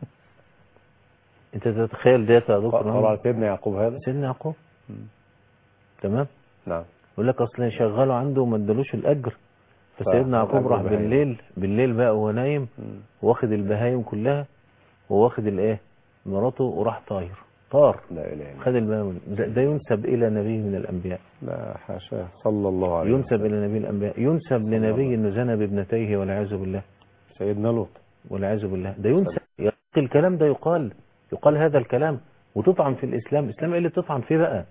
B: انت تتخيل ده يا دكتور
A: طبعا
B: محمد؟
A: سيدنا يعقوب هذا
B: سيدنا يعقوب
A: م.
B: تمام
A: نعم
B: يقول لك اصل شغاله عنده وما ادالوش الاجر فسيدنا يعقوب
A: فأجر
B: راح
A: البهايم.
B: بالليل بالليل بقى وهو نايم
A: م.
B: واخد البهايم كلها وواخد الايه مراته وراح طاير طار
A: لا اله الا الله
B: خد البهايم ده, ده ينسب الى نبي من الانبياء
A: لا حاشاه صلى الله عليه
B: ينسب
A: وسلم.
B: الى نبي الانبياء ينسب لنبي انه زنى بابنتيه والعياذ بالله
A: سيدنا لوط
B: والعياذ بالله ده ينسب يا أخي الكلام ده يقال يقال هذا الكلام وتطعن في الاسلام الاسلام ايه اللي تطعن فيه بقى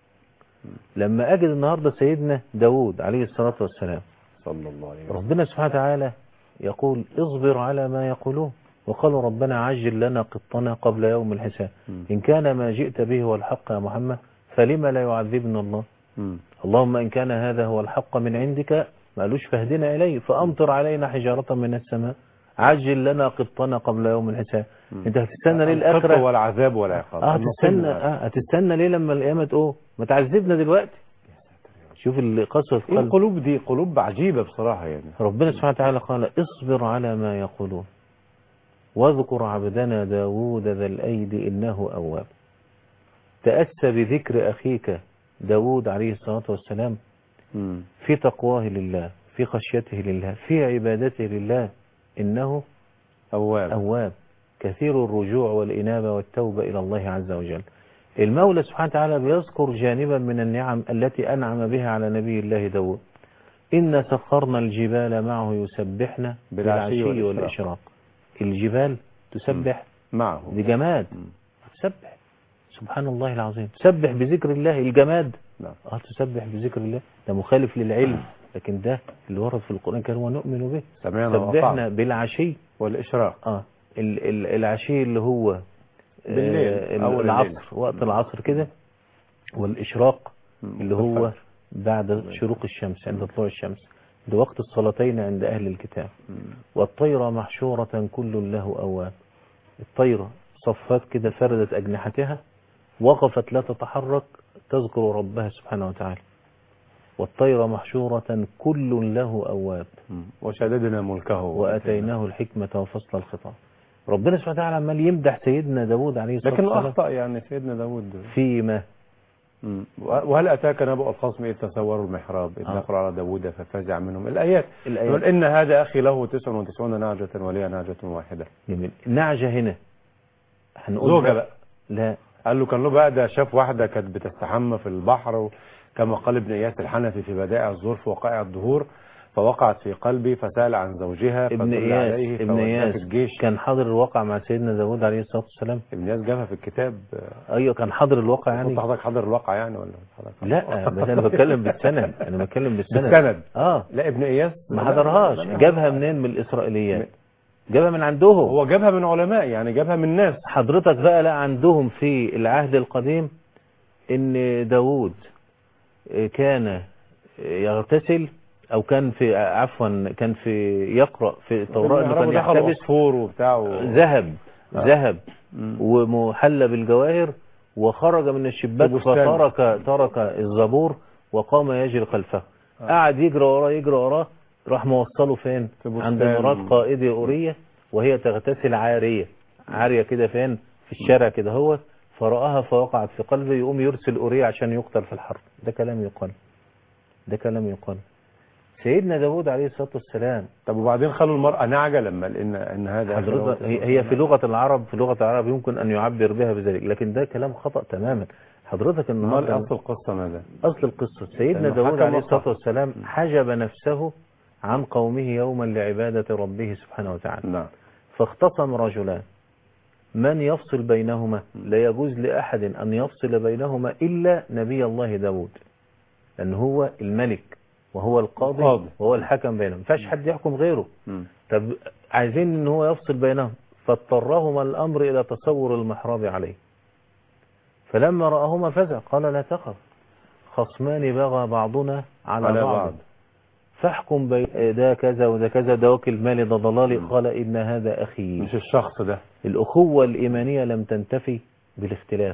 B: لما اجد النهارده سيدنا داوود عليه الصلاه والسلام
A: صلى الله عليه وسلم
B: ربنا سبحانه وتعالى يقول اصبر على ما يقولون وقالوا ربنا عجل لنا قطنا قبل يوم الحساب
A: مم.
B: إن كان ما جئت به هو الحق يا محمد فلما لا يعذبنا الله
A: م.
B: اللهم إن كان هذا هو الحق من عندك ما قالوش فاهدنا إليه فأمطر علينا حجارة من السماء عجل لنا قطنا قبل يوم الحساب
A: مم.
B: انت هتستنى ليه
A: القطع
B: الآخرة
A: والعذاب والعقاب
B: اه
A: النصيب
B: هتستنى
A: من هذا.
B: اه هتستنى ليه لما القيامة تقوم ما تعذبنا دلوقتي شوف اللي قسوة
A: ايه
B: قلب
A: القلوب دي قلوب عجيبة بصراحة يعني
B: ربنا سبحانه وتعالى قال اصبر على ما يقولون واذكر عبدنا داود ذا الأيد إنه أواب تأسى بذكر أخيك داود عليه الصلاة والسلام
A: م.
B: في تقواه لله في خشيته لله في عبادته لله إنه
A: أواب
B: أواب كثير الرجوع والإنابة والتوبة إلى الله عز وجل المولى سبحانه وتعالى بيذكر جانبا من النعم التي أنعم بها على نبي الله داود إن سخرنا الجبال معه يسبحنا
A: بالعشي
B: بالعشي
A: والإشراق.
B: والإشراق الجبال تسبح
A: معه
B: دي جماد
A: م.
B: تسبح سبحان الله العظيم تسبح بذكر الله الجماد
A: نعم
B: اه تسبح بذكر الله ده مخالف للعلم لكن ده اللي ورد في القرآن الكريم ونؤمن به
A: سمعنا
B: سبحنا
A: وأطعنا
B: بالعشي
A: والإشراق
B: اه ال- ال- العشي اللي هو
A: بالليل،
B: آه،
A: أول
B: العصر
A: الليل.
B: وقت العصر كده والإشراق
A: م.
B: اللي هو
A: والفجر.
B: بعد شروق الشمس عند طلوع الشمس ده وقت الصلاتين عند أهل الكتاب
A: م.
B: والطير محشورة كل له أواب الطيرة صفات كده فردت أجنحتها وقفت لا تتحرك تذكر ربها سبحانه وتعالى والطير محشورة كل له أواب
A: م. وشددنا ملكه
B: وأتيناه الحكمة وفصل الخطاب ربنا سبحانه وتعالى عمال يمدح سيدنا داود عليه الصلاة
A: لكن
B: والسلام
A: أخطأ يعني سيدنا داود
B: فيما
A: م. وهل أتاك نبأ الخصم إذ تسوروا المحراب إذ
B: آه.
A: دخلوا على داود ففزع منهم الآيات
B: الآيات.
A: يقول إن هذا أخي له تسع وتسعون نعجة ولي نعجة واحدة
B: جميل نعجة هنا هنقول
A: زوجة
B: بقى-
A: بقى
B: لا
A: قال له كان له بقى ده شاف واحدة كانت بتستحمى في البحر كما قال ابن إياس الحنفي في بدائع الظرف وقائع الظهور فوقعت في قلبي فسأل عن زوجها
B: ابن
A: فدل
B: إياس
A: عليه
B: ابن
A: فوداه
B: إياس
A: في الجيش
B: كان حاضر الواقع مع سيدنا داود عليه الصلاة والسلام
A: ابن إياس جابها في الكتاب
B: أيوة كان حاضر الواقع يعني
A: كنت حضرتك حاضر الواقع يعني ولا حضرتك
B: لا بس أنا بتكلم بالسند أنا بتكلم بالسند
A: بالسند
B: اه
A: لا ابن إياس
B: ما
A: لا،
B: حضرهاش
A: لا، لا، لا.
B: جابها منين من الإسرائيليات جابها من عندهم
A: هو جابها من علماء يعني جابها من ناس
B: حضرتك بقى لا عندهم في العهد القديم ان داود كان يغتسل او كان في عفوا كان في يقرأ في التوراة انه كان
A: يعرفوا دخل
B: يحتبس
A: عصفور وبتاع و...
B: ذهب
A: آه.
B: ذهب
A: مم.
B: ومحلى بالجواهر وخرج من الشباك
A: في بستان.
B: فترك ترك الزبور وقام يجري خلفه
A: آه.
B: قعد يجري وراه يجري وراه راح موصله فين
A: في بستان.
B: عند مرات قائد أورية وهي تغتسل عارية عارية كده فين في الشارع كده هو فرآها فوقعت في قلبه يقوم يرسل أورية عشان يقتل في الحرب ده كلام يقال ده كلام يقال سيدنا داود عليه الصلاة والسلام
A: طب وبعدين خلوا المرأة نعجة لما لأن إن هذا
B: حضرتك هي هي في لغة العرب في لغة العرب يمكن أن يعبر بها بذلك لكن ده كلام خطأ تماما حضرتك
A: امال
B: النهارده
A: أصل القصة ماذا؟
B: أصل القصة سيدنا
A: لأنه
B: داود
A: حكم
B: عليه
A: وقع.
B: الصلاة والسلام حجب نفسه عن قومه يوما لعبادة ربه سبحانه وتعالى
A: نعم
B: فاختصم رجلان من يفصل بينهما لا يجوز لأحد أن يفصل بينهما إلا نبي الله داود لأن هو الملك وهو القاضي
A: القاضي.
B: وهو الحكم بينهم ما ينفعش حد يحكم غيره
A: مم.
B: طب عايزين ان هو يفصل بينهم فاضطرهما الامر الى تصور المحراب عليه فلما راهما فزع قال لا تخف خصمان بغى بعضنا على,
A: على
B: بعض,
A: بعض.
B: فاحكم بين ده كذا وده كذا ده واكل مالي ده ضلالي قال ان هذا اخي
A: مش الشخص ده
B: الاخوه الايمانيه لم تنتفي بالاختلاف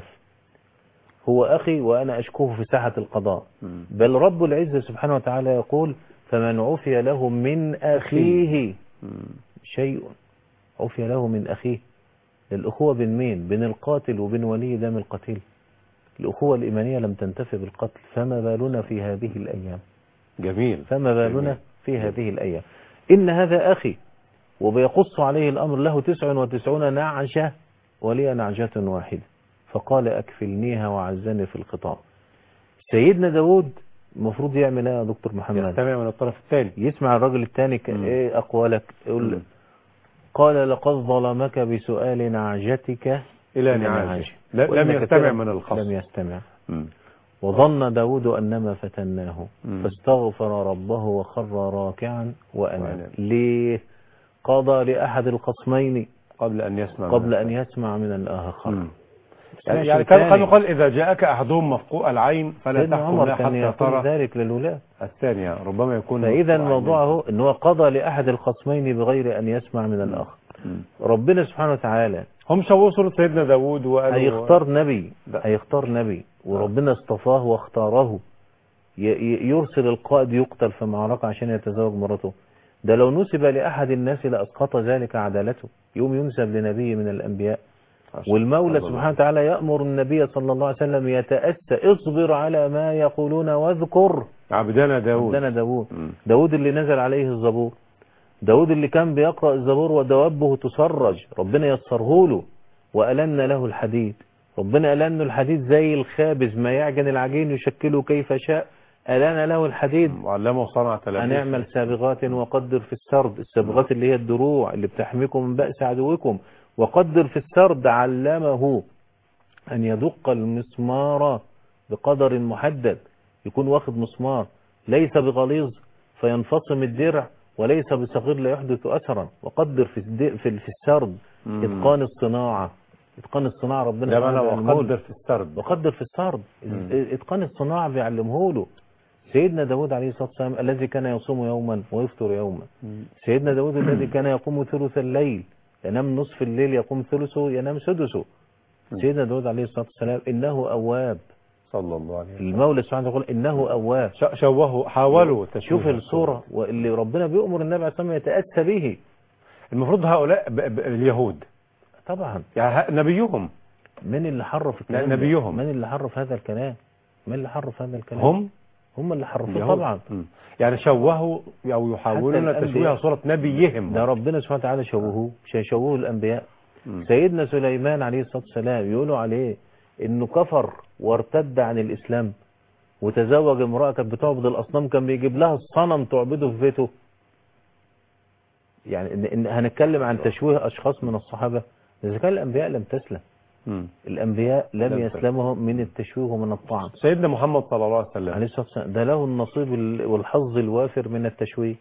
B: هو اخي وانا اشكوه في ساحه القضاء
A: مم.
B: بل رب العزه سبحانه وتعالى يقول فمن عفي له من اخيه
A: مم.
B: شيء عفي له من أخيه الأخوة بين مين بين القاتل وبين ولي دم القتيل الأخوة الإيمانية لم تنتفي بالقتل فما بالنا في هذه الأيام
A: جميل
B: فما بالنا
A: جميل.
B: في هذه الأيام إن هذا أخي وبيقص عليه الأمر له تسع وتسعون نعجة ولي نعجة واحدة فقال أكفلنيها وعزني في الخطاب سيدنا داود المفروض يعمل ايه يا دكتور محمد
A: يستمع من الطرف الثاني
B: يسمع الراجل الثاني ك-
A: مم.
B: ايه اقوالك يقول
A: مم.
B: قال لقد ظلمك بسؤال نعجتك
A: إلى
B: إلى
A: نعاجه
B: نعاجه.
A: لا- لم
B: وإنك
A: يستمع
B: كده
A: من الخصم
B: لم يستمع
A: مم.
B: وظن داود أنما فتناه
A: مم.
B: فاستغفر ربه وخر راكعا وأناب
A: وأناب. ليه؟
B: قضى لأحد الخصمين
A: قبل أن يسمع
B: قبل
A: من
B: أن يسمع من الآخر
A: مم.
B: سمعش
A: يعني, يعني كان
B: الثاني.
A: قد يقال إذا جاءك أحدهم مفقوء العين فلا
B: سيدنا
A: تحكم
B: عمر
A: له
B: كان
A: حتى
B: يقول
A: ترى
B: ذلك للولاة
A: الثانية ربما يكون
B: فإذا
A: مفقوء
B: الموضوع
A: عينين.
B: هو أن هو قضى لأحد الخصمين بغير أن يسمع من الآخر
A: مم.
B: ربنا سبحانه وتعالى
A: هم شوهوا صورة سيدنا داوود وقالوا
B: هيختار نبي
A: لا.
B: هيختار نبي وربنا اصطفاه واختاره ي- ي- يرسل القائد يقتل في معركة عشان يتزوج مراته ده لو نسب لأحد الناس لأسقط ذلك عدالته يوم ينسب لنبي من الأنبياء والمولى
A: الله.
B: سبحانه وتعالى يأمر النبي صلى الله عليه وسلم يتأسى اصبر على ما يقولون واذكر
A: عبدنا داوود
B: عبدنا داود
A: مم.
B: داود اللي نزل عليه الزبور داود اللي كان بيقرأ الزبور ودوابه تسرج ربنا يسره له وألن له الحديد ربنا ألن الحديد زي الخابز ما يعجن العجين يشكله كيف شاء ألن له الحديد
A: وعلمه صنعة لبيس
B: هنعمل سابغات وقدر في السرد السابغات اللي هي الدروع اللي بتحميكم من بأس عدوكم وقدر في السرد علمه أن يدق المسمار بقدر محدد يكون واخد مسمار ليس بغليظ فينفصم الدرع وليس بصغير لا يحدث أثرا وقدر في الد- في في السرد
A: مم.
B: إتقان الصناعة إتقان الصناعة ربنا
A: ده معنى
B: سبحانه وتعالى
A: وقدر في السرد
B: وقدر في السرد
A: مم.
B: اتقان الصناعة بيعلمه له سيدنا داود عليه الصلاة والسلام الذي كان يصوم يوما ويفطر يوما سيدنا داود الذي كان يقوم ثلث الليل ينام نصف الليل يقوم ثلثه ينام سدسه سيدنا داود عليه الصلاة والسلام إنه أواب
A: صلى الله عليه وسلم
B: المولى سبحانه يقول إنه أواب
A: ش- شوهوا حاولوا تشويه
B: شوف الصورة واللي ربنا بيأمر النبي عليه الصلاة والسلام يتأسى به
A: المفروض هؤلاء ب... ب... اليهود
B: طبعا
A: يعني ه- نبيهم
B: من اللي حرف الكلام
A: لا،
B: ده؟
A: نبيهم.
B: من اللي حرف هذا الكلام من اللي حرف هذا الكلام
A: هم
B: هم اللي حرفوه
A: اليهود.
B: طبعا
A: مم. يعني شوهوا او يحاولون
B: الأنبياء.
A: تشويه صورة نبيهم
B: ده ربنا سبحانه وتعالى شوهوه مش هيشوهوا الأنبياء
A: مم.
B: سيدنا سليمان عليه الصلاة والسلام يقولوا عليه انه كفر وارتد عن الإسلام وتزوج امرأة كانت بتعبد الأصنام كان بيجيب لها الصنم تعبده في بيته يعني إن إن هنتكلم عن تشويه أشخاص من الصحابة إذا كان الأنبياء لم تسلم
A: مم.
B: الأنبياء لم
A: لم
B: يسلموا من التشويه ومن الطعن
A: سيدنا محمد صلى الله عليه وسلم
B: عليه الصلاة والسلام ده له النصيب ال- والحظ الوافر من التشويه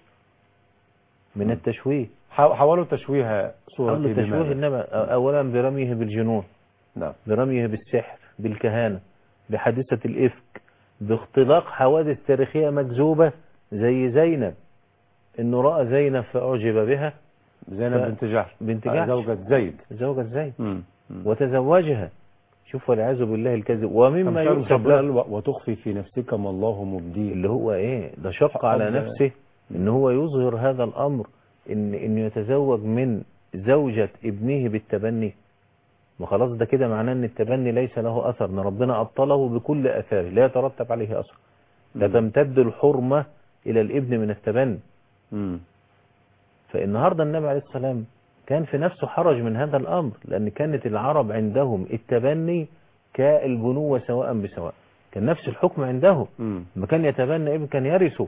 B: من التشويه
A: حا- حاولوا تشويه صورة
B: حاول تشويه
A: لماذا؟
B: النبي أولا برميه بالجنون
A: نعم
B: برميه بالسحر بالكهانة بحادثة الإفك باختلاق حوادث تاريخية مكذوبة زي زينب إنه رأى زينب فأعجب بها
A: زينب
B: ف-
A: بنت جحش
B: بنت
A: آه،
B: جحش.
A: زوجة زيد
B: زوجة زينب
A: مم. مم.
B: وتزوجها شوف والعياذ بالله الكذب ومما
A: كم
B: يؤخذ
A: شاب
B: له
A: قال و- وتخفي في نفسك ما الله مبديه
B: اللي هو ايه ده شق على
A: حب-
B: نفسه ان هو يظهر هذا الامر ان انه يتزوج من زوجة ابنه بالتبني وخلاص ده كده معناه ان التبني ليس له اثر ان ربنا ابطله بكل اثاره لا يترتب عليه اثر لا
A: مم.
B: تمتد الحرمة الى الابن من التبني
A: مم.
B: فالنهاردة النبي عليه السلام كان في نفسه حرج من هذا الامر لان كانت العرب عندهم التبني كالبنوة سواء بسواء كان نفس الحكم عندهم
A: مم.
B: لما كان يتبنى ابن كان يرثه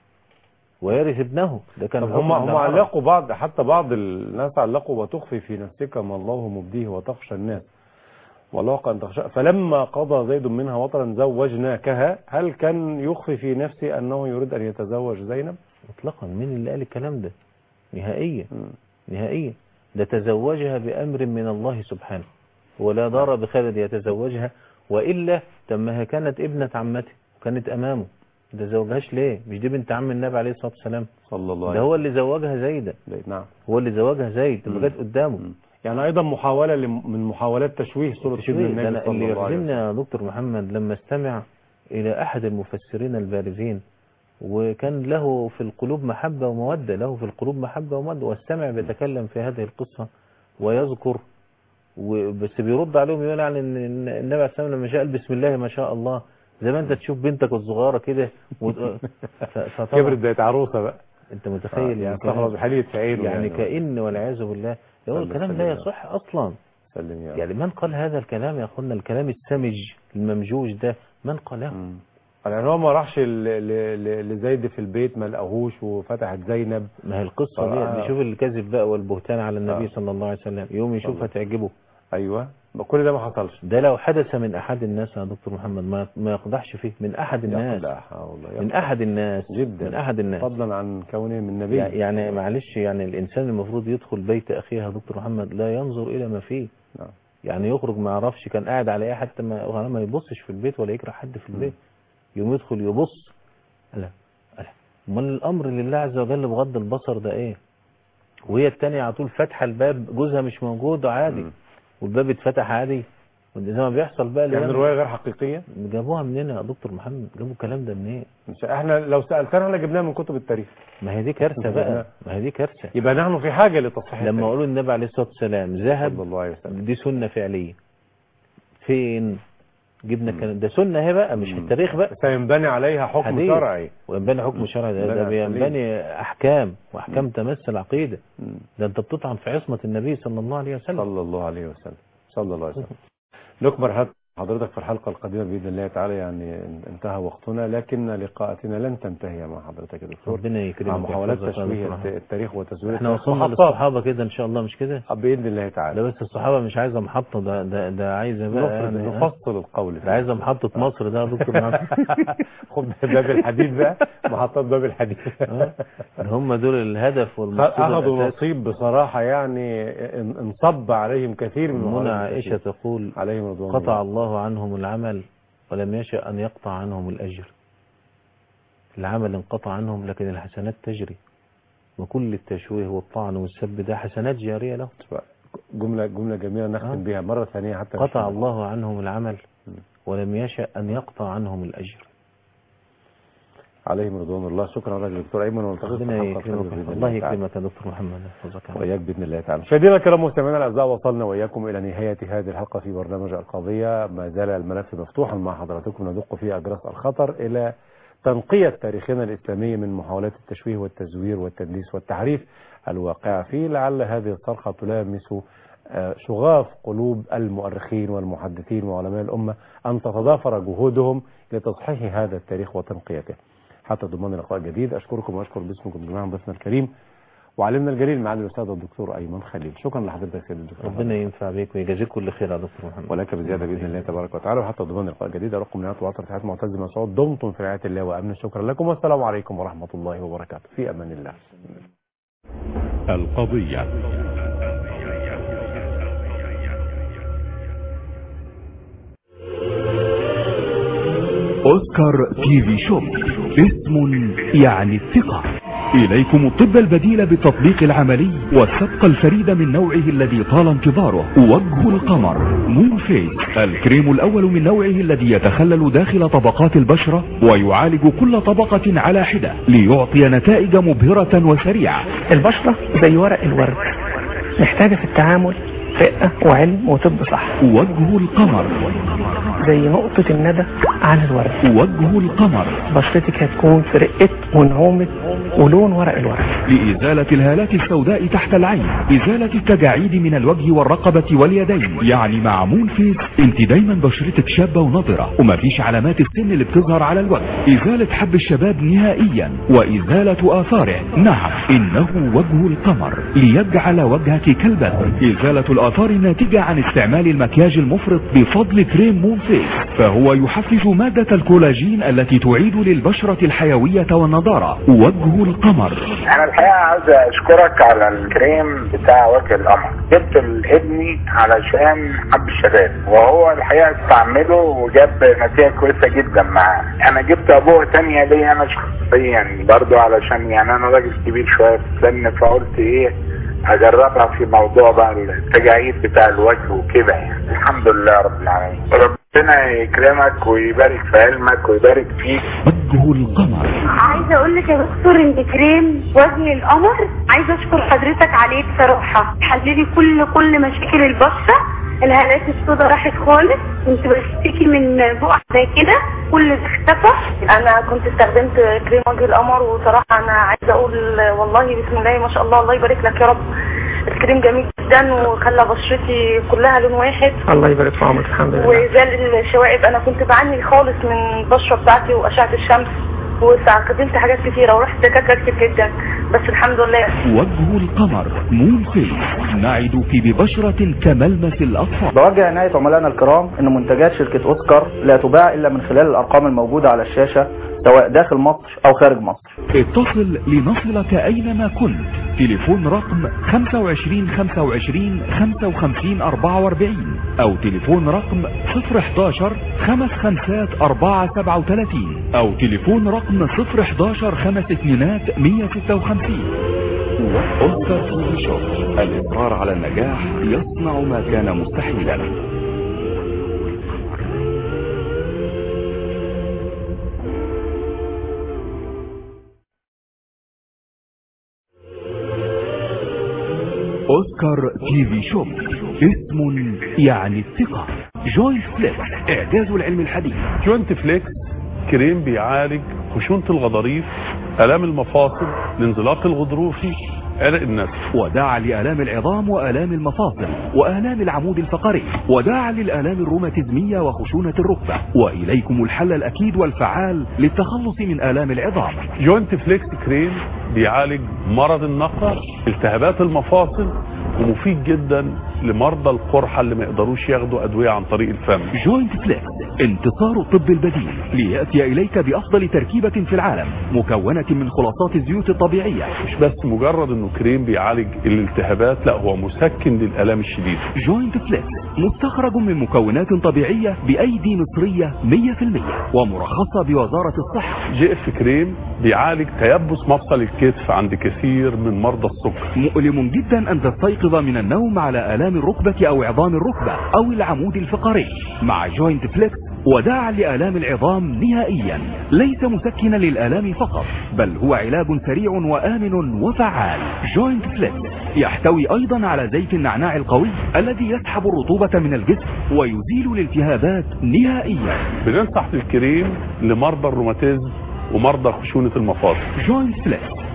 B: ويرث ابنه ده كان
A: طب
B: الحكم
A: هم
B: عند
A: هم
B: العرب.
A: علقوا بعض حتى بعض الناس علقوا وتخفي في نفسك ما الله مبديه وتخشى الناس والله أن تخشى فلما قضى زيد منها وطرا زوجناكها هل كان يخفي في نفسه أنه يريد أن يتزوج زينب
B: مطلقا مين اللي قال الكلام ده نهائيا
A: مم.
B: نهائيا ده تزوجها بأمر من الله سبحانه ولا ضار بخالد يتزوجها وإلا تمها كانت ابنة عمته وكانت أمامه ده زوجهاش ليه مش دي بنت عم النبي عليه الصلاة والسلام
A: صلى الله
B: ده
A: عليه
B: هو اللي زوجها زيدا
A: وسلم نعم
B: هو اللي زوجها زيد
A: مم.
B: لما جت قدامه
A: مم. يعني أيضا محاولة لم- من محاولات تشويه صورة ابن
B: تشويه. ده
A: النبي
B: أنا
A: صلى
B: اللي
A: الله عليه
B: يحزنني
A: وسلم
B: يا دكتور محمد لما استمع إلى أحد المفسرين البارزين وكان له في القلوب محبة ومودة له في القلوب محبة ومودة واستمع بيتكلم في هذه القصة ويذكر وبس بيرد عليهم يقول يعني ان إن النبي عليه السلام لما شاء بسم الله ما شاء الله زي ما انت تشوف بنتك الصغيره كده وت- ف- فطبعا
A: كبرت بقت عروسة بقى
B: انت متخيل
A: يعني
B: الكلام-
A: استغرب بحالية عينه
B: يعني كأن والعياذ بالله هو
A: صلى
B: الكلام
A: الله
B: لا
A: عليه
B: يصح اصلا
A: سلم يا رب.
B: يعني من قال هذا الكلام يا اخوانا الكلام السمج الممجوج ده من قاله
A: مم. يعني هو ما راحش ل- ل- ل- لزيد في البيت ما لقاهوش وفتحت زينب
B: ما هي القصة
A: آه.
B: دي نشوف الكذب بقى والبهتان على النبي
A: آه.
B: صلى الله عليه وسلم يوم يشوفها تعجبه
A: ايوه ما كل ده ما حصلش
B: ده لو حدث من احد الناس يا دكتور محمد ما ما يقدحش فيه من احد الناس
A: لا حول ولا
B: من
A: قوة.
B: احد الناس
A: جدا
B: من احد الناس
A: فضلا عن كونه من نبي
B: يعني- يعني معلش يعني الانسان المفروض يدخل بيت اخيه يا دكتور محمد لا ينظر الى ما فيه
A: نعم.
B: يعني يخرج ما يعرفش كان قاعد على ايه حتى ما ما يبصش في البيت ولا يكره حد في البيت يوم يدخل يبص لا لا امال الامر لله عز وجل بغض البصر ده ايه وهي التانية على طول فاتحه الباب جوزها مش موجود عادي
A: مم.
B: والباب اتفتح عادي زي ما بيحصل بقى
A: يعني
B: الأيام دي.
A: الرواية غير حقيقية
B: جابوها منين يا دكتور محمد جابوا الكلام ده منين
A: مش احنا لو سألتنا احنا جبناها من كتب التاريخ
B: ما هي دي كارثه بقى ما هي دي كارثه
A: يبقى نحن في حاجة لتصحيح
B: لما
A: التاريخ.
B: اقول النبي عليه الصلاه والسلام
A: صلى
B: ذهب
A: الله عليه وسلم
B: دي سنه فعليه فين جبنا
A: مم.
B: الكلام ده سنه اهي بقى مش في
A: مم.
B: التاريخ بقى
A: سينبني عليها حكم
B: حديث.
A: شرعي
B: وينبني حكم شرعي ده, ده
A: ينبني على
B: بينبني احكام واحكام
A: مم.
B: تمس العقيده
A: مم.
B: ده انت بتطعن في عصمه النبي صلى الله عليه وسلم
A: صلى الله عليه وسلم صلى الله عليه وسلم نكمل حد- حضرتك في الحلقة القادمة بإذن الله تعالى يعني انتهى وقتنا لكن لقاءاتنا لن تنتهي مع حضرتك يا دكتور
B: ربنا
A: مع
B: يكرمك
A: محاولات
B: ويحفظك يا
A: تشويه
B: دكتور محمد.
A: التاريخ وتزوير
B: احنا
A: التاريخ.
B: وصلنا
A: محطات.
B: للصحابه كده ان شاء الله مش كده
A: بإذن الله
B: لا
A: تعالى
B: بس الصحابه مش عايزه محطه ده ده, ده عايزه بقى
A: نفرض
B: يعني ها؟
A: نفصل القول
B: ده عايزه محطه مصر ده يا دكتور محمد
A: خد باب الحديد بقى محطات باب الحديد
B: اه ده هم دول الهدف والمقصود
A: اخذوا
B: الأساسي.
A: نصيب بصراحة يعني ان- انصب عليهم كثير من
B: منى
A: محاولات
B: عائشة
A: التشويه.
B: تقول
A: عليهم رضوان
B: قطع
A: الله
B: الله عنهم العمل ولم يشأ أن يقطع عنهم الأجر العمل انقطع عنهم لكن الحسنات تجري وكل التشويه والطعن والسب ده حسنات جارية له
A: جملة جملة جميلة نختم
B: آه.
A: بها مرة ثانية حتى
B: قطع
A: نشوف.
B: الله عنهم العمل
A: م.
B: ولم يشأ أن يقطع عنهم الأجر
A: عليهم رضوان الله شكرا لك دكتور ايمن ونلتقي في
B: ربنا
A: الحلقة القادمة
B: يكرمك
A: بإذن
B: الله
A: تعالى.
B: يكرمك يا دكتور محمد يحفظك
A: وإياك بإذن الله تعالى مشاهدينا الكرام مستمعينا الأعزاء وصلنا وإياكم إلى نهاية هذه الحلقة في برنامج القضية ما زال الملف مفتوحا مع حضراتكم ندق فيه أجراس الخطر إلى تنقية تاريخنا الإسلامي من محاولات التشويه والتزوير والتدليس والتحريف الواقعة فيه لعل هذه الصرخة تلامس آه، شغاف قلوب المؤرخين والمحدثين وعلماء الأمة أن تتضافر جهودهم لتصحيح هذا التاريخ وتنقيته حتى ضمان لقاء جديد أشكركم وأشكر باسمكم جميعا ضيفنا الكريم وعلمنا الجليل معالي الأستاذ الدكتور أيمن خليل شكرا لحضرتك سيد الدكتور
B: ربنا ينفع بيك ويجازيك كل خير يا دكتور محمد
A: ولك بزيادة بإذن الله تبارك وتعالى وحتى ضمان لقاء جديد أرقم نهاية وعطر حياة معتز مسعود دمتم في رعاية الله وأمن شكرا لكم والسلام عليكم ورحمة الله وبركاته في أمان الله
C: القضية
D: أوسكار تي في شوب اسم يعني الثقة إليكم الطب البديل بالتطبيق العملي والسبق الفريد من نوعه الذي طال انتظاره وجه القمر مون فيس الكريم الأول من نوعه الذي يتخلل داخل طبقات البشرة ويعالج كل طبقة على حدة ليعطي نتائج مبهرة وسريعة
E: البشرة زي ورق الورد محتاجة في التعامل رقة وعلم وطب صح
D: وجه القمر
E: زي نقطة الندى على الورد
D: وجه القمر
E: بشرتك هتكون في رقة ونعومة ولون ورق الورد
D: لإزالة الهالات السوداء تحت العين إزالة التجاعيد من الوجه والرقبة واليدين يعني مع مون فيس انت دايما بشرتك شابة ونضرة ومفيش علامات السن اللي بتظهر على الوجه إزالة حب الشباب نهائيا وإزالة آثاره نعم إنه وجه القمر ليجعل وجهك كالبدر إزالة الآثار الناتجة عن استعمال المكياج المفرط بفضل كريم مون فيس فهو يحفز مادة الكولاجين التي تعيد للبشرة الحيوية والنضارة وجه القمر
F: انا الحقيقه عايز اشكرك على الكريم بتاع وجه القمر جبت لابني علشان حب الشباب وهو الحقيقه استعمله وجاب نتيجه كويسه جدا معاه انا جبت ابوه تانية ليا انا شخصيا برضو علشان يعني انا راجل كبير شويه في السن فقلت ايه اجربها في موضوع بقى التجاعيد بتاع الوجه وكده يعني الحمد لله رب العالمين ربنا يكرمك ويبارك في علمك ويبارك فيك
D: وجه القمر
G: عايزه اقول لك يا دكتور انت كريم وجه القمر عايزه اشكر حضرتك عليه بصراحه حللي كل كل مشاكل البشره الهالات السوداء راحت خالص كنت بشتكي من بقع زي كده كل ده اختفى انا كنت استخدمت كريم وجه القمر وصراحه انا عايزه اقول والله بسم الله ما شاء الله الله يبارك لك يا رب الكريم جميل جدا وخلى بشرتي كلها لون واحد
E: الله يبارك في عمرك الحمد لله
G: وزال الشوائب انا كنت بعاني خالص من البشره بتاعتي واشعه الشمس واستخدمت حاجات كتيره ورحت دكاتره كتير جدا بس الحمد لله
D: وجه القمر مون فيس نعدك ببشرة كملمس الأطفال
H: بوجه عناية عملائنا الكرام أن منتجات شركة أوسكار لا تباع إلا من خلال الأرقام الموجودة على الشاشة سواء داخل مصر أو خارج مصر
D: اتصل لنصلك أينما كنت تليفون رقم 25 25 55 44 أو تليفون رقم 011 خمس خمسات 4 37 أو تليفون رقم 011 خمس اثنينات 156 أوسكار تي في شوب الإصرار على النجاح يصنع ما كان مستحيلا أوسكار تي في شوب اسم يعني الثقة جوينت فليكس إعجاز العلم الحديث
C: جوينت فليكس كريم بيعالج خشونة الغضاريف آلام المفاصل الانزلاق الغضروفي عرق النسل
D: وداعا لآلام العظام وآلام المفاصل وآلام العمود الفقري وداعا للآلام الروماتيزمية وخشونة الركبة وإليكم الحل الأكيد والفعال للتخلص من آلام العظام
C: جوينت فليكس كريم بيعالج مرض النقر التهابات المفاصل ومفيد جدا لمرضى القرحة اللي ما يقدروش ياخدوا أدوية عن طريق الفم
D: جوينت فليكس انتصار الطب البديل ليأتي إليك بأفضل تركيبة في العالم مكونة من خلاصات الزيوت الطبيعية
C: مش بس مجرد انه كريم بيعالج الالتهابات لا هو مسكن للآلام الشديدة
D: جوينت فليكس مستخرج من مكونات طبيعية بأيدي مصرية 100% ومرخصة بوزارة الصحة
C: جي اف كريم بيعالج تيبس مفصل الكتف عند كثير من مرضى السكر
D: مؤلم جدا أن تستيقظ من النوم على آلام الركبة أو عظام الركبة أو العمود الفقري مع جوينت فليكس وداعا لآلام العظام نهائيا ليس مسكنا للآلام فقط بل هو علاج سريع وآمن وفعال جوينت فليكس يحتوي أيضا على زيت النعناع القوي الذي يسحب الرطوبة من الجسم ويزيل الالتهابات نهائيا
C: بننصح بالكريم لمرضى الروماتيزم ومرضى خشونة المفاصل
D: جوينت فليكس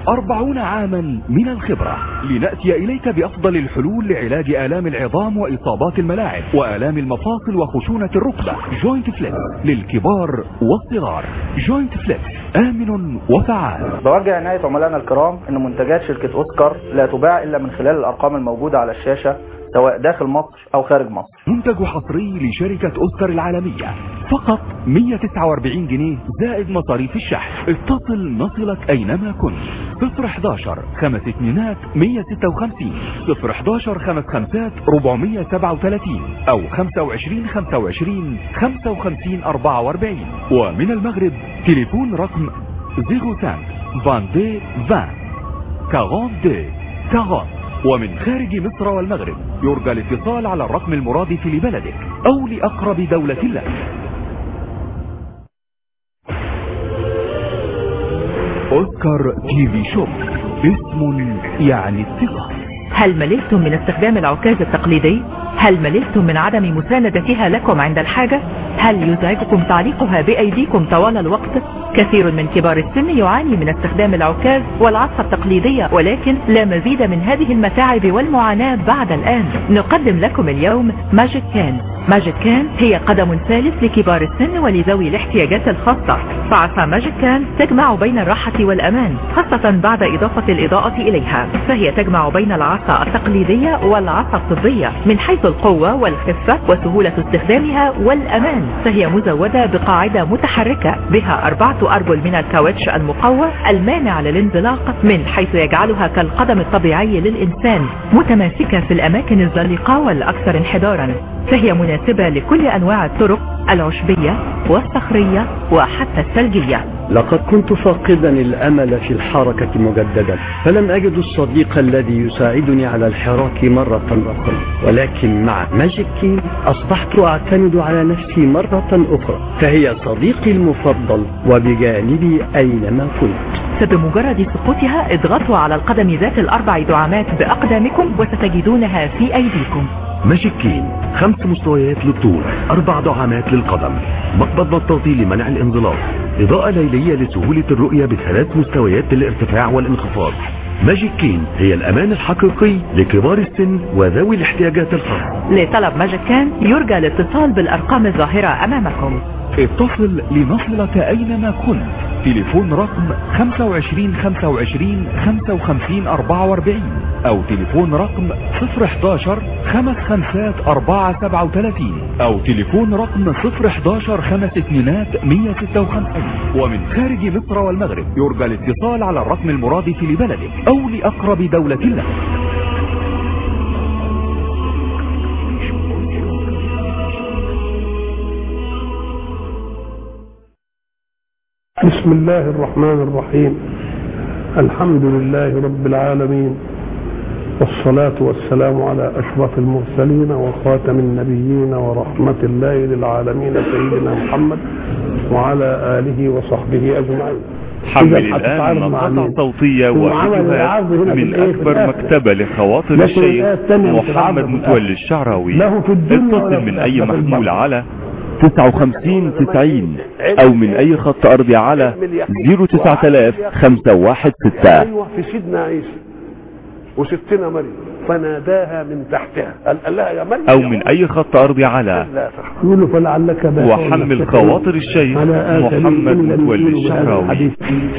D: أربعون عاما من الخبرة لنأتي إليك بأفضل الحلول لعلاج آلام العظام وإصابات الملاعب وآلام المفاصل وخشونة الركبة جوينت فليكس للكبار والصغار جوينت فليكس آمن وفعال
H: بوجه عناية عملائنا الكرام أن منتجات شركة أوسكار لا تباع إلا من خلال الأرقام الموجودة على الشاشة سواء داخل مصر أو خارج مصر
D: منتج حصري لشركة أوسكار العالمية فقط 149 جنيه زائد مصاريف الشحن اتصل نصلك أينما كنت 011 خمس اتنينات 156 011 خمس خمسات 437 أو 25 25 55 44 ومن المغرب تليفون رقم 05 22 20 42 40 ومن خارج مصر والمغرب يرجى الاتصال على الرقم المرادف لبلدك أو لأقرب دولة لك أوسكار تي في شوب اسم يعني الثقة
I: هل مللتم من استخدام العكاز التقليدي؟ هل مللتم من عدم مساندتها لكم عند الحاجة؟ هل يزعجكم تعليقها بأيديكم طوال الوقت؟ كثير من كبار السن يعاني من استخدام العكاز والعصا التقليدية ولكن لا مزيد من هذه المتاعب والمعاناة بعد الآن نقدم لكم اليوم ماجيك كان ماجيك كان هي قدم ثالث لكبار السن ولذوي الاحتياجات الخاصة فعصا ماجيك كان تجمع بين الراحة والأمان خاصة بعد إضافة الإضاءة إليها فهي تجمع بين العصا التقليدية والعصا الطبية من حيث القوة والخفة وسهولة استخدامها والأمان فهي مزودة بقاعدة متحركة بها أربعة أرجل من الكاوتش المقوى المانع للانزلاق من حيث يجعلها كالقدم الطبيعي للإنسان متماسكة في الأماكن الزلقة والأكثر انحدارا فهي مناسبة لكل أنواع الطرق العشبية والصخرية وحتى الثلجية
J: لقد كنت فاقدا الأمل في الحركة مجددا فلم أجد الصديق الذي يساعدني على الحراك مرة أخرى ولكن مع ماجيك كين أصبحت أعتمد على نفسي مرة أخرى فهي صديقي المفضل وبجانبي أينما كنت
I: فبمجرد سقوطها اضغطوا على القدم ذات الأربع دعامات بأقدامكم وستجدونها في أيديكم
K: ماجيكين خمس مستويات للطول أربع دعامات للقدم مقبض مطاطي لمنع الانزلاق إضاءة ليلية لسهولة الرؤية بثلاث مستويات للارتفاع والانخفاض ماجيك كين هي الأمان الحقيقي لكبار السن وذوي الاحتياجات الخاصة
I: لطلب ماجيك كان يرجى الاتصال بالأرقام الظاهرة أمامكم
D: اتصل لنصلك أينما كنت تليفون رقم 25 25 55 44 أو تليفون رقم 011 خمس خمسات 437 أو تليفون رقم 011 خمس اتنينات 156 ومن خارج مصر والمغرب يرجى الاتصال على الرقم المرادف لبلدك أو لأقرب دولة لك
L: بسم الله الرحمن الرحيم الحمد لله رب العالمين والصلاة والسلام على أشرف المرسلين وخاتم النبيين ورحمة الله للعالمين سيدنا محمد وعلى آله وصحبه أجمعين
M: حمل الآن مقاطع صوتية وفيديوهات من أكبر مكتبة لخواطر الشيخ محمد متولي الشعراوي اتصل من أي محمول على 59 90 أو من أي خط أرضي على 09000 516
L: أيوة في سيدنا عيسى وستنا مريم فناداها من تحتها قال قال لها يا مريم
M: أو من أي خط أرضي على
L: يقول له فلعلك باخع
M: وحمل
L: نفسك
M: خواطر الشيخ
L: على آثارهم
M: محمد
L: إن لم
M: متولي
L: يؤمنوا بهذا
M: الشعراوي
L: الحديث.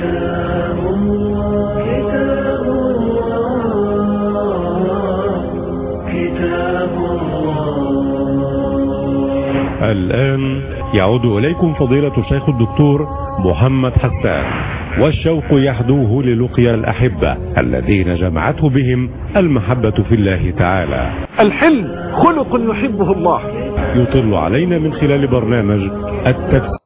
N: الآن يعود إليكم فضيلة الشيخ الدكتور محمد حسان والشوق يحدوه للقيا الأحبة الذين جمعته بهم المحبة في الله تعالى
L: الحلم خلق يحبه الله
N: يطل علينا من خلال برنامج التفسير